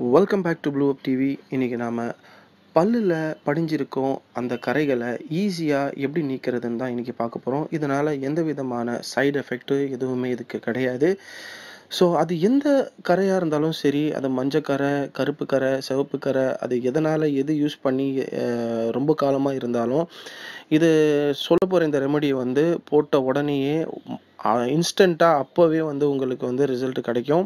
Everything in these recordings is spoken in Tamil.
welcome back to blue up TV இன்றைக்கி நாம் பல்லில் படிஞ்சிருக்கும் அந்த கரைகளை ஈஸியாக எப்படி நீக்கிறதுன்னு தான் இன்றைக்கி பார்க்க போகிறோம் இதனால் எந்த விதமான சைடு எஃபெக்ட்டு எதுவுமே இதுக்கு கிடையாது ஸோ அது எந்த கரையாக இருந்தாலும் சரி அது மஞ்சக்கரை கருப்பு கரை சிவப்பு கரை அது எதனால் எது யூஸ் பண்ணி அஹ், ரொம்ப காலமாக இருந்தாலும் இது சொல்ல போகிற இந்த ரெமெடியை வந்து போட்ட உடனேயே இன்ஸ்டண்ட்டாக அப்போவே வந்து உங்களுக்கு வந்து ரிசல்ட் கிடைக்கும்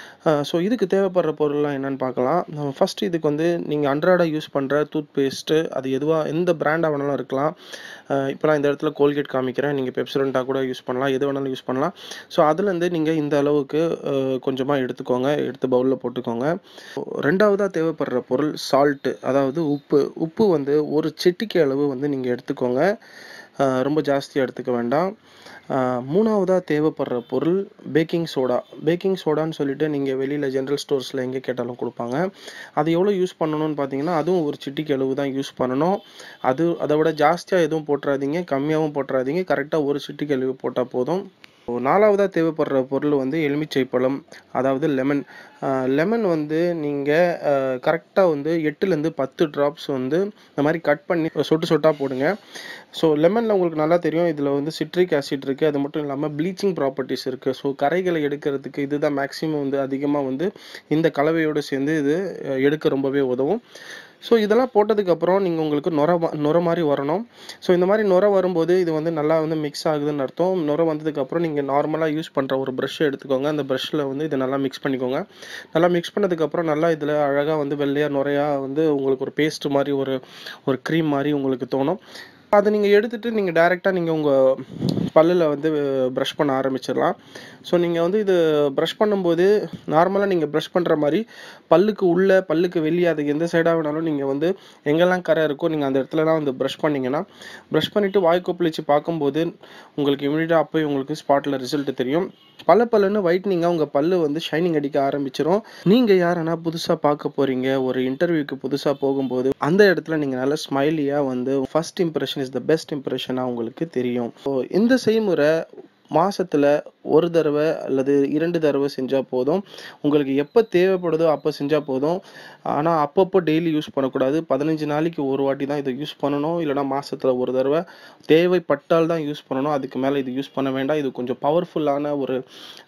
ஸோ இதுக்கு தேவைப்படுற பொருள்லாம் என்னன்னு பார்க்கலாம் ஃபர்ஸ்ட் இதுக்கு வந்து நீங்கள் அன்றாட யூஸ் பண்ணுற டூத் பேஸ்ட்டு அது எதுவாக எந்த பிராண்டாக வேணாலும் இருக்கலாம் இப்போ நான் இந்த இடத்துல கோல்கேட் காமிக்கிறேன் நீங்கள் பெப்சரண்ட்டாக கூட யூஸ் பண்ணலாம் எது வேணாலும் யூஸ் பண்ணலாம் ஸோ அதுலேருந்து நீங்கள் இந்த அளவுக்கு கொஞ்சமாக எடுத்துக்கோங்க எடுத்து பவுலில் போட்டுக்கோங்க ரெண்டாவதாக தேவைப்படுற பொருள் சால்ட்டு அதாவது உப்பு உப்பு வந்து ஒரு செட்டிக்கு அளவு வந்து நீங்கள் எடுத்துக்கோங்க அஹ் ரொம்ப ஜாஸ்தியாக எடுத்துக்க வேண்டாம் அஹ் மூணாவதாக தேவைப்படுற பொருள் பேக்கிங் சோடா பேக்கிங் சோடான்னு சொல்லிட்டு நீங்கள் வெளியில் ஜென்ரல் ஸ்டோர்ஸில் எங்கே கேட்டாலும் கொடுப்பாங்க அது எவ்வளோ யூஸ் பண்ணணும்னு பார்த்தீங்கன்னா அதுவும் ஒரு சிட்டிக்கு அளவு தான் யூஸ் பண்ணணும் அது அதை விட ஜாஸ்தியாக எதுவும் போட்டுறாதீங்க கம்மியாகவும் போட்டுறாதீங்க கரெக்டாக ஒரு சிட்டிக்கு அளவு போட்டால் போதும் நாலாவதாக தேவைப்படுற பொருள் வந்து எலுமிச்சை பழம் அதாவது லெமன் லெமன் வந்து நீங்கள் கரெக்டாக வந்து எட்டுலேருந்து பத்து ட்ராப்ஸ் வந்து இந்த மாதிரி கட் பண்ணி சொட்டு சொட்டாக போடுங்க ஸோ லெமனில் உங்களுக்கு நல்லா தெரியும் இதில் வந்து சிட்ரிக் ஆசிட் இருக்குது அது மட்டும் இல்லாமல் ப்ளீச்சிங் ப்ராப்பர்ட்டிஸ் இருக்குது ஸோ கரைகளை எடுக்கிறதுக்கு இதுதான் மேக்ஸிமம் வந்து அதிகமாக வந்து இந்த கலவையோடு சேர்ந்து இது அஹ், எடுக்க ரொம்பவே உதவும் ஸோ இதெல்லாம் போட்டதுக்கப்புறம் நீங்கள் உங்களுக்கு நுர வ- நுர மாதிரி வரணும் ஸோ இந்த மாதிரி நுர வரும்போது இது வந்து நல்லா வந்து மிக்ஸ் ஆகுதுன்னு அர்த்தம் நுர வந்ததுக்கப்புறம் நீங்கள் நார்மலாக யூஸ் பண்ணுற ஒரு ப்ரஷ் எடுத்துக்கோங்க அந்த ப்ரஷ்ஷில் வந்து இதை நல்லா மிக்ஸ் பண்ணிக்கோங்க நல்லா மிக்ஸ் பண்ணதுக்கப்புறம் நல்லா இதில் அழகாக வந்து வெள்ளையாக நுரையாக வந்து உங்களுக்கு ஒரு பேஸ்ட் மாதிரி ஒரு ஒரு க்ரீம் மாதிரி உங்களுக்கு தோணும் அதை நீங்கள் எடுத்துகிட்டு நீங்கள் டைரெக்டாக நீங்கள் உங்கள் பல்லில் வந்து ப்ரஷ் பண்ண ஆரம்பிச்சிடலாம் ஸோ நீங்கள் வந்து இது ப்ரஷ் பண்ணும்போது நார்மலாக நீங்கள் ப்ரஷ் பண்ணுற மாதிரி பல்லுக்கு உள்ளே பல்லுக்கு வெளியே அது எந்த சைடாக வேணாலும் நீங்கள் வந்து எங்கெல்லாம் கரை இருக்கோ நீங்கள் அந்த இடத்துலலாம் வந்து ப்ரஷ் பண்ணிங்கன்னா ப்ரஷ் பண்ணிவிட்டு வாய் கொப்பளிச்சு பார்க்கும்போது உங்களுக்கு இமீடியட்டாக அப்போயே உங்களுக்கு ஸ்பாட்டில் ரிசல்ட் தெரியும் பல பல்லுன்னு ஒயிட்னிங்காக உங்கள் பல்லு வந்து ஷைனிங் அடிக்க ஆரம்பிச்சிரும் நீங்கள் யாரனா புதுசாக பார்க்க போகிறீங்க ஒரு இன்டர்வியூக்கு புதுசாக போகும்போது அந்த இடத்துல நீங்கள் நல்ல ஸ்மைலியாக வந்து first impression is the best இம்ப்ரெஷனாக உங்களுக்கு தெரியும் ஸோ இந்த செய்முறை மாசத்துல ஒரு தடவை அல்லது இரண்டு தடவை செஞ்சால் போதும் உங்களுக்கு எப்போ தேவைப்படுதோ அப்போ செஞ்சால் போதும் ஆனால் அப்பப்போ டெய்லி யூஸ் பண்ணக்கூடாது பதினஞ்சு நாளைக்கு ஒரு வாட்டி தான் இதை யூஸ் பண்ணணும் இல்லைனா மாசத்துல ஒரு தடவை தேவைப்பட்டால் தான் யூஸ் பண்ணணும் அதுக்கு மேலே இது யூஸ் பண்ண வேண்டாம் இது கொஞ்சம் பவர்ஃபுல்லான ஒரு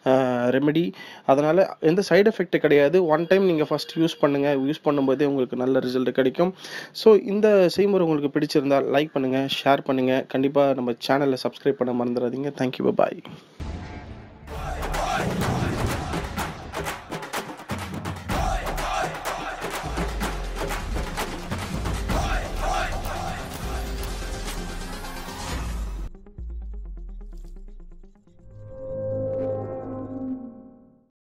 ரெமெடி அதனால் எந்த சைடு எஃபெக்ட் கிடையாது ஒன் டைம் நீங்கள் ஃபர்ஸ்ட் யூஸ் பண்ணுங்கள் யூஸ் பண்ணும்போதே உங்களுக்கு நல்ல ரிசல்ட் கிடைக்கும் ஸோ இந்த செய்முறை உங்களுக்கு பிடிச்சிருந்தால் லைக் பண்ணுங்கள் ஷேர் பண்ணுங்கள் கண்டிப்பாக நம்ம சேனலை சப்ஸ்கிரைப் பண்ண மறந்துடாதீங்க தேங்க்யூ பாய்